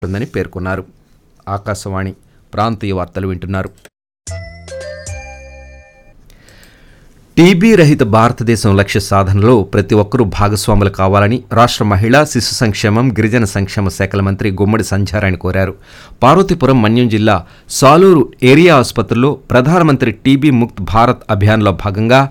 ఉంటుందని పేర్కొన్నారు ఆకాశవాణి ప్రాంతీయ వార్తలు వింటున్నారు టీబీ రహిత భారతదేశం లక్ష్య సాధనలో ప్రతి ఒక్కరూ భాగస్వాములు కావాలని రాష్ట్ర మహిళా శిశు సంక్షేమం గిరిజన సంక్షేమ శాఖల మంత్రి గుమ్మడి సంధ్యారాయణ కోరారు పార్వతీపురం మన్యం జిల్లా సాలూరు ఏరియా ఆసుపత్రిలో ప్రధానమంత్రి టీబీ ముక్త్ భారత్ అభియాన్లో భాగంగా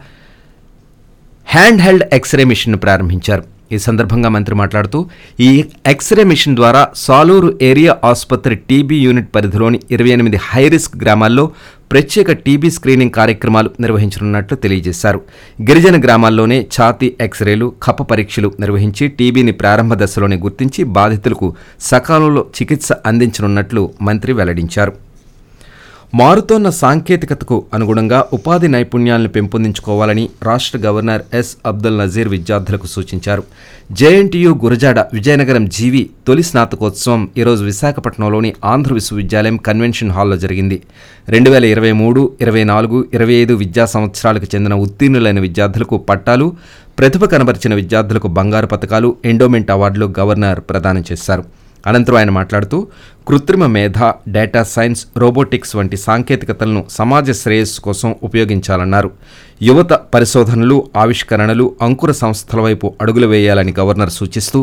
హ్యాండ్ హెల్డ్ ఎక్స్రే మిషన్ను ప్రారంభించారు ఈ సందర్భంగా మంత్రి మాట్లాడుతూ ఈ ఎక్స్రే మిషన్ ద్వారా సాలూరు ఏరియా ఆసుపత్రి టీబీ యూనిట్ పరిధిలోని ఇరవై ఎనిమిది హైరిస్క్ గ్రామాల్లో ప్రత్యేక టీబీ స్క్రీనింగ్ కార్యక్రమాలు నిర్వహించనున్నట్లు తెలియజేశారు గిరిజన గ్రామాల్లోనే ఛాతీ ఎక్స్రేలు కప్ప పరీక్షలు నిర్వహించి టీబీని ప్రారంభ దశలోనే గుర్తించి బాధితులకు సకాలంలో చికిత్స అందించనున్నట్లు మంత్రి వెల్లడించారు మారుతోన్న సాంకేతికతకు అనుగుణంగా ఉపాధి నైపుణ్యాలను పెంపొందించుకోవాలని రాష్ట్ర గవర్నర్ ఎస్ అబ్దుల్ నజీర్ విద్యార్థులకు సూచించారు జేఎన్టీయు గురజాడ విజయనగరం జీవి తొలి స్నాతకోత్సవం ఈరోజు విశాఖపట్నంలోని ఆంధ్ర విశ్వవిద్యాలయం కన్వెన్షన్ హాల్లో జరిగింది రెండు వేల ఇరవై మూడు ఇరవై నాలుగు ఇరవై ఐదు విద్యా సంవత్సరాలకు చెందిన ఉత్తీర్ణులైన విద్యార్థులకు పట్టాలు ప్రతిభ కనబరిచిన విద్యార్థులకు బంగారు పథకాలు ఎండోమెంట్ అవార్డులు గవర్నర్ ప్రదానం చేశారు అనంతరం ఆయన మాట్లాడుతూ కృత్రిమ మేధ డేటా సైన్స్ రోబోటిక్స్ వంటి సాంకేతికతలను సమాజ శ్రేయస్సు కోసం ఉపయోగించాలన్నారు యువత పరిశోధనలు ఆవిష్కరణలు అంకుర సంస్థల వైపు అడుగులు వేయాలని గవర్నర్ సూచిస్తూ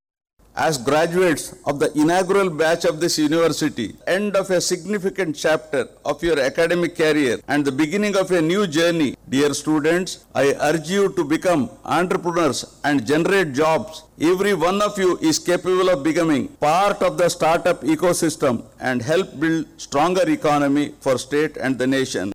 As graduates of the inaugural batch of this university, end of a significant chapter of your academic career and the beginning of a new journey, dear students, I urge you to become entrepreneurs and generate jobs. Every one of you is capable of becoming part of the startup ecosystem and help build stronger economy for state and the nation.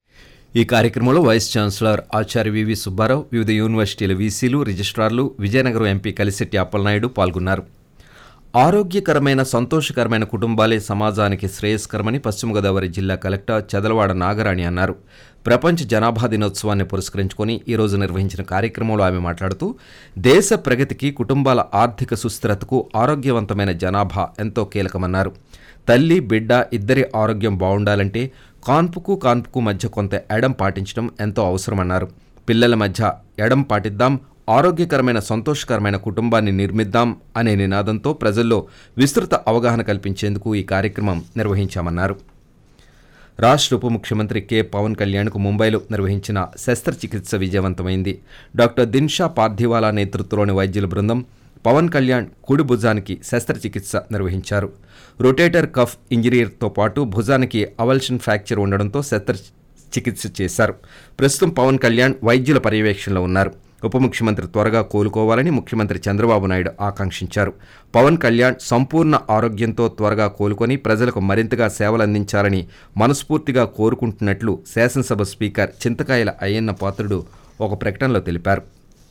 ఈ కార్యక్రమంలో vice chancellor ఆచార్య V V Subbarao వివిధ యూనివర్సిటీల వీసీలు రిజిస్ట్రార్లు Vizianagaram MP Kalisetti Appalanaidu పాల్గొన్నారు ఆరోగ్యకరమైన సంతోషకరమైన కుటుంబాలే సమాజానికి శ్రేయస్కరమని పశ్చిమ గోదావరి జిల్లా కలెక్టర్ చదలవాడ నాగరాణి అన్నారు ప్రపంచ జనాభా దినోత్సవాన్ని పురస్కరించుకొని ఈరోజు నిర్వహించిన కార్యక్రమంలో ఆమె మాట్లాడుతూ దేశ ప్రగతికి కుటుంబాల ఆర్థిక సుస్థిరతకు ఆరోగ్యవంతమైన జనాభా ఎంతో కీలకమన్నారు తల్లి బిడ్డ ఇద్దరి ఆరోగ్యం బాగుండాలంటే కాన్పుకు కాన్పుకు మధ్య కొంత ఎడం పాటించడం ఎంతో అవసరమన్నారు పిల్లల మధ్య ఎడం పాటిద్దాం ఆరోగ్యకరమైన సంతోషకరమైన కుటుంబాన్ని నిర్మిద్దాం అనే నినాదంతో ప్రజల్లో విస్తృత అవగాహన కల్పించేందుకు ఈ కార్యక్రమం నిర్వహించామన్నారు రాష్ట్ర ఉప ముఖ్యమంత్రి కె పవన్ కళ్యాణ్కు ముంబైలో నిర్వహించిన శస్త్రచికిత్స విజయవంతమైంది డాక్టర్ దిన్షా పార్థివాలా నేతృత్వంలోని వైద్యుల బృందం పవన్ కళ్యాణ్ కుడి భుజానికి శస్త్రచికిత్స నిర్వహించారు రొటేటర్ కఫ్ ఇంజరీర్తో పాటు భుజానికి అవల్షన్ ఫ్రాక్చర్ ఉండడంతో శస్త్ర చికిత్స చేశారు ప్రస్తుతం పవన్ కళ్యాణ్ వైద్యుల పర్యవేక్షణలో ఉన్నారు ఉప ముఖ్యమంత్రి త్వరగా కోలుకోవాలని ముఖ్యమంత్రి చంద్రబాబు నాయుడు ఆకాంక్షించారు పవన్ కళ్యాణ్ సంపూర్ణ ఆరోగ్యంతో త్వరగా కోలుకొని ప్రజలకు మరింతగా సేవలందించాలని మనస్ఫూర్తిగా కోరుకుంటున్నట్లు శాసనసభ స్పీకర్ చింతకాయల అయ్యన్న పాత్రుడు ఒక ప్రకటనలో తెలిపారు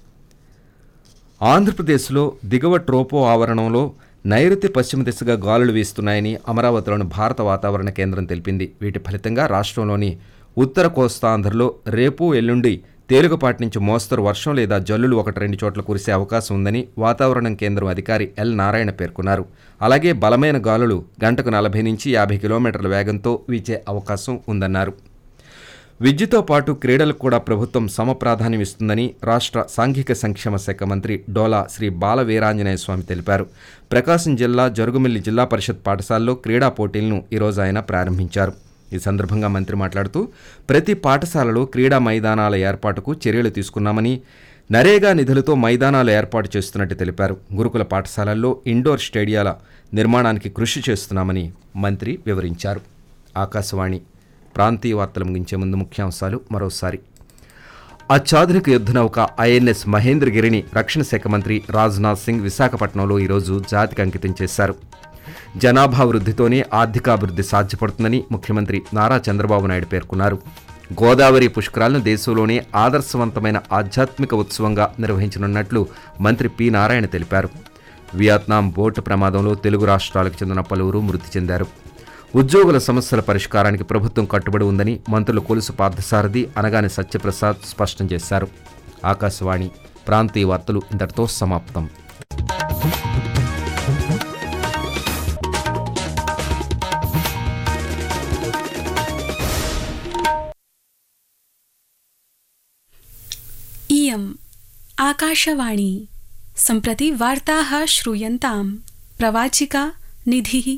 ఆంధ్రప్రదేశ్లో దిగువ ట్రోపో ఆవరణంలో నైరుతి పశ్చిమ దిశగా గాలులు వీస్తున్నాయని అమరావతిలోని భారత వాతావరణ కేంద్రం తెలిపింది వీటి ఫలితంగా రాష్ట్రంలోని ఉత్తర కోస్తాంధ్రలో రేపు ఎల్లుండి తేలికపాటి నుంచి మోస్తరు వర్షం లేదా జల్లులు ఒకటి రెండు చోట్ల కురిసే అవకాశం ఉందని వాతావరణం కేంద్రం అధికారి ఎల్ నారాయణ పేర్కొన్నారు అలాగే బలమైన గాలులు గంటకు నలభై నుంచి యాభై కిలోమీటర్ల వేగంతో వీచే అవకాశం ఉందన్నారు విద్యతో పాటు క్రీడలకు కూడా ప్రభుత్వం సమ ప్రాధాన్యం ఇస్తుందని రాష్ట్ర సాంఘిక సంక్షేమ శాఖ మంత్రి డోలా శ్రీ బాల వీరాంజనేయ స్వామి తెలిపారు ప్రకాశం జిల్లా జరుగుమిల్లి జిల్లా పరిషత్ పాఠశాలలో క్రీడా పోటీలను ఈరోజు ఆయన ప్రారంభించారు ఈ సందర్భంగా మంత్రి మాట్లాడుతూ ప్రతి పాఠశాలలో క్రీడా మైదానాల ఏర్పాటుకు చర్యలు తీసుకున్నామని నరేగా నిధులతో మైదానాలు ఏర్పాటు చేస్తున్నట్టు తెలిపారు గురుకుల పాఠశాలల్లో ఇండోర్ స్టేడియాల నిర్మాణానికి కృషి చేస్తున్నామని మంత్రి వివరించారు ఆకాశవాణి ప్రాంతీయ వార్తలు ముగించే ముందు ముఖ్యాంశాలు మరోసారి అత్యాధునిక యుద్ధనౌక ఐఎన్ఎస్ మహేంద్రగిరిని రక్షణ శాఖ మంత్రి రాజ్నాథ్ సింగ్ విశాఖపట్నంలో ఈరోజు జాతికి అంకితం చేశారు జనాభా వృద్ధితోనే ఆర్థికాభివృద్ధి సాధ్యపడుతుందని ముఖ్యమంత్రి నారా చంద్రబాబు నాయుడు పేర్కొన్నారు గోదావరి పుష్కరాలను దేశంలోనే ఆదర్శవంతమైన ఆధ్యాత్మిక ఉత్సవంగా నిర్వహించనున్నట్లు మంత్రి పి నారాయణ తెలిపారు వియత్నాం బోటు ప్రమాదంలో తెలుగు రాష్ట్రాలకు చెందిన పలువురు మృతి చెందారు ఉద్యోగుల సమస్యల పరిష్కారానికి ప్రభుత్వం కట్టుబడి ఉందని మంత్రులు కొలుసు పార్థసారథి అనగాని సత్యప్రసాద్ స్పష్టం చేశారు ఆకాశవాణి ప్రాంతీయ వార్తలు ఇంతటితో సమాప్తం इयम् आकाशवाणी सम्प्रति वार्ताः श्रूयन्ताम् प्रवाचिका निधिः